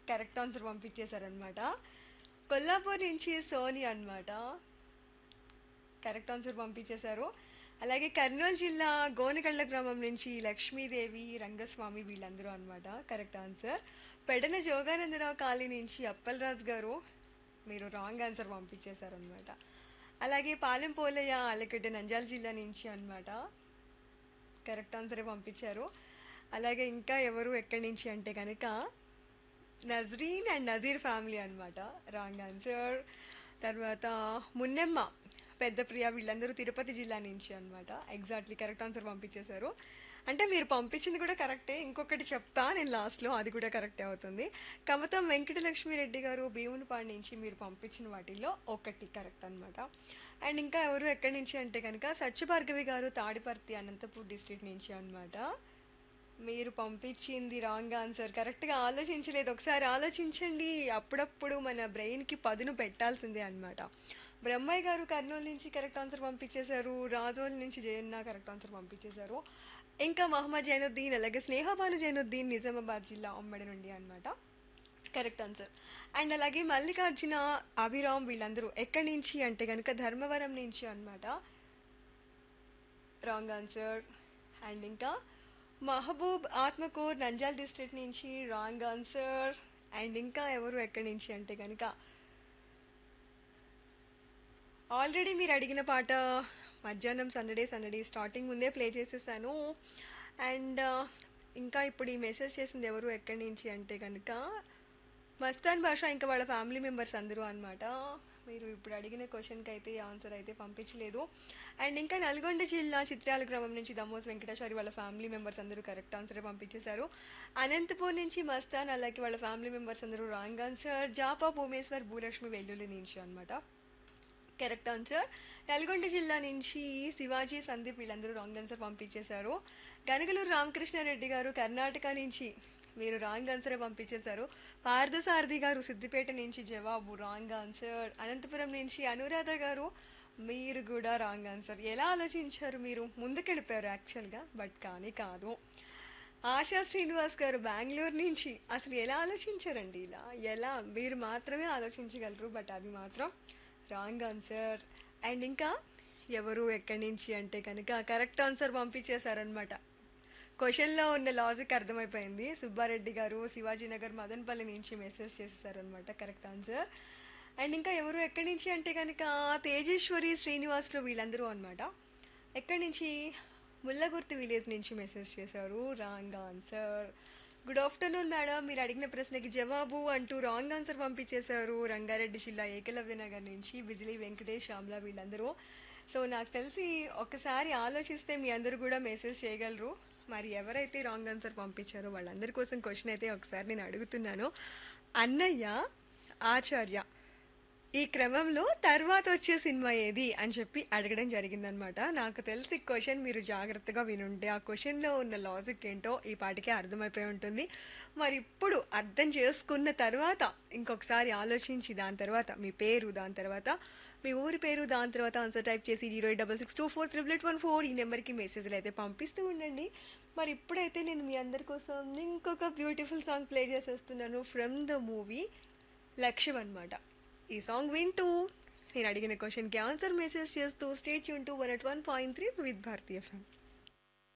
correct answer పంపించేశారనమాట Kollapur నుంచి సోని అన్నమాట correct answer పంపించేశారు అలాగే కర్నూలు జిల్లా గోనగళ్ళ గ్రామం నుంచి లక్ష్మీదేవి రంగస్వామి వీళ్ళందరూ అన్నమాట correct answer Pedana Joganandarao colony నుంచి అప్పలరాజు గారు మీరు రాంగ్ ఆన్సర్ పంపించేశారనమాట అలాగే పాలెం పోలయ్య ఆలగడ్డ నంద్యాల జిల్లా నుంచి అన్నమాట కరెక్ట్ ఆన్సరే పంపించారు అలాగే ఇంకా ఎవరు ఎక్కడి నుంచి అంటే కనుక నజరీన్ అండ్ నజీర్ ఫ్యామిలీ అన్నమాట రాంగ్ ఆన్సర్ తర్వాత మున్నెమ్మ పెద్ద ప్రియ వీళ్ళందరూ తిరుపతి జిల్లా నుంచి అన్నమాట ఎగ్జాక్ట్లీ కరెక్ట్ ఆన్సర్ పంపించేశారు అంటే మీరు పంపించింది కూడా కరెక్టే ఇంకొకటి చెప్తా నేను లాస్ట్లో అది కూడా కరెక్టే అవుతుంది కమతం వెంకటలక్ష్మి రెడ్డి గారు భీమునిపాడు నుంచి మీరు పంపించిన వాటిల్లో ఒకటి కరెక్ట్ అన్నమాట అండ్ ఇంకా ఎవరు ఎక్కడి నుంచి అంటే కనుక సత్యభార్గవి గారు తాడిపర్తి అనంతపూర్ డిస్ట్రిక్ట్ నుంచి అన్నమాట మీరు పంపించింది రాంగ్ ఆన్సర్ కరెక్ట్గా ఆలోచించలేదు ఒకసారి ఆలోచించండి అప్పుడప్పుడు మన బ్రెయిన్కి పదును పెట్టాల్సిందే అన్నమాట బ్రహ్మయ్య గారు కర్నూలు నుంచి కరెక్ట్ ఆన్సర్ పంపించేశారు రాజోల్ నుంచి జయన్న కరెక్ట్ ఆన్సర్ పంపించేశారు ఇంకా మహమ్మద్ జైనుద్దీన్ అలాగే స్నేహబాను జైనుద్దీన్ నిజామాబాద్ జిల్లా ఉమ్మడి నుండి అన్నమాట కరెక్ట్ ఆన్సర్ అండ్ అలాగే మల్లికార్జున అభిరామ్ వీళ్ళందరూ ఎక్కడి నుంచి అంటే కనుక ధర్మవరం నుంచి అన్నమాట రాంగ్ ఆన్సర్ అండ్ ఇంకా మహబూబ్ ఆత్మకూర్ నంజాల్ డిస్ట్రిక్ట్ నుంచి రాంగ్ ఆన్సర్ అండ్ ఇంకా ఎవరు ఎక్కడి నుంచి అంటే కనుక ఆల్రెడీ మీరు అడిగిన పాట మధ్యాహ్నం సందడే సందడి స్టార్టింగ్ ముందే ప్లే చేసేసాను అండ్ ఇంకా ఇప్పుడు ఈ మెసేజ్ చేసింది ఎవరు ఎక్కడి నుంచి అంటే కనుక మస్తాన్ భాష ఇంకా వాళ్ళ ఫ్యామిలీ మెంబర్స్ అందరూ అనమాట మీరు ఇప్పుడు అడిగిన క్వశ్చన్కి అయితే ఆన్సర్ అయితే పంపించలేదు అండ్ ఇంకా నల్గొండ జిల్లా చిత్రాల గ్రామం నుంచి దమోస్ వెంకటేశ్వరి వాళ్ళ ఫ్యామిలీ మెంబర్స్ అందరూ కరెక్ట్ ఆన్సరే పంపించేశారు అనంతపూర్ నుంచి మస్తాన్ అలాగే వాళ్ళ ఫ్యామిలీ మెంబర్స్ అందరూ రాంగ్ ఆన్సర్ జాపా భూమేశ్వర్ భూలక్ష్మి వెల్లుల్లి నుంచి అనమాట కరెక్ట్ ఆన్సర్ నల్గొండ జిల్లా నుంచి శివాజీ సందీప్ వీళ్ళందరూ రాంగ్ ఆన్సర్ పంపించేశారు గనగలూరు రామకృష్ణారెడ్డి గారు కర్ణాటక నుంచి మీరు రాంగ్ ఆన్సరే పంపించేశారు పార్థసారథి గారు సిద్దిపేట నుంచి జవాబు రాంగ్ ఆన్సర్ అనంతపురం నుంచి అనురాధ గారు మీరు కూడా రాంగ్ ఆన్సర్ ఎలా ఆలోచించారు మీరు ముందుకెళ్ళిపోయారు యాక్చువల్గా బట్ కానీ కాదు ఆశా శ్రీనివాస్ గారు బెంగళూరు నుంచి అసలు ఎలా ఆలోచించారండి ఇలా ఎలా మీరు మాత్రమే ఆలోచించగలరు బట్ అది మాత్రం రాంగ్ ఆన్సర్ అండ్ ఇంకా ఎవరు ఎక్కడి నుంచి అంటే కనుక కరెక్ట్ ఆన్సర్ పంపించేశారనమాట క్వశ్చన్లో ఉన్న లాజిక్ అర్థమైపోయింది సుబ్బారెడ్డి గారు శివాజీనగర్ మదన్పల్లి నుంచి మెసేజ్ చేసేసారనమాట కరెక్ట్ ఆన్సర్ అండ్ ఇంకా ఎవరు ఎక్కడి నుంచి అంటే కనుక తేజేశ్వరి శ్రీనివాసులు వీళ్ళందరూ అనమాట ఎక్కడి నుంచి ముల్లగుర్తి విలేజ్ నుంచి మెసేజ్ చేశారు wrong answer good afternoon madam మీరు అడిగిన ప్రశ్నకి జవాబు అంటూ రాంగ్ ఆన్సర్ పంపించేశారు రంగారెడ్డి జిల్లా ఏకలవ్య నగర్ నుంచి బిజిలీ వెంకటేష్ శ్యామ్లా వీళ్ళందరూ సో నాకు తెలిసి ఒకసారి ఆలోచిస్తే మీ అందరూ కూడా మెసేజ్ చేయగలరు మరి ఎవరైతే రాంగ్ ఆన్సర్ పంపించారో వాళ్ళందరి కోసం క్వశ్చన్ అయితే ఒకసారి నేను అడుగుతున్నాను అన్నయ్య ఆచార్య ఈ క్రమంలో తర్వాత వచ్చే సినిమా ఏది అని చెప్పి అడగడం జరిగిందనమాట నాకు తెలిసి క్వశ్చన్ మీరు జాగ్రత్తగా వినుంటే ఆ క్వశ్చన్లో ఉన్న లాజిక్ ఏంటో ఈ పాటికే అర్థమైపోయి ఉంటుంది మరి ఇప్పుడు అర్థం చేసుకున్న తర్వాత ఇంకొకసారి ఆలోచించి దాని తర్వాత మీ పేరు దాని తర్వాత మీ ఊరి పేరు దాని తర్వాత ఆన్సర్ టైప్ చేసి zero eight double six two four triple eight one four ఈ నెంబర్కి మెసేజ్లు అయితే పంపిస్తూ ఉండండి మరి ఇప్పుడైతే నేను మీ అందరి కోసం ఇంకొక బ్యూటిఫుల్ సాంగ్ ప్లే చేసేస్తున్నాను ఫ్రమ్ ద మూవీ లక్ష్యం అనమాట ఈ సాంగ్ వింటూ నేను అడిగిన క్వశ్చన్కి ఆన్సర్ మెసేజ్ చేస్తూ స్టేట్ యూన్ two one eight one point three with Bharatiya FM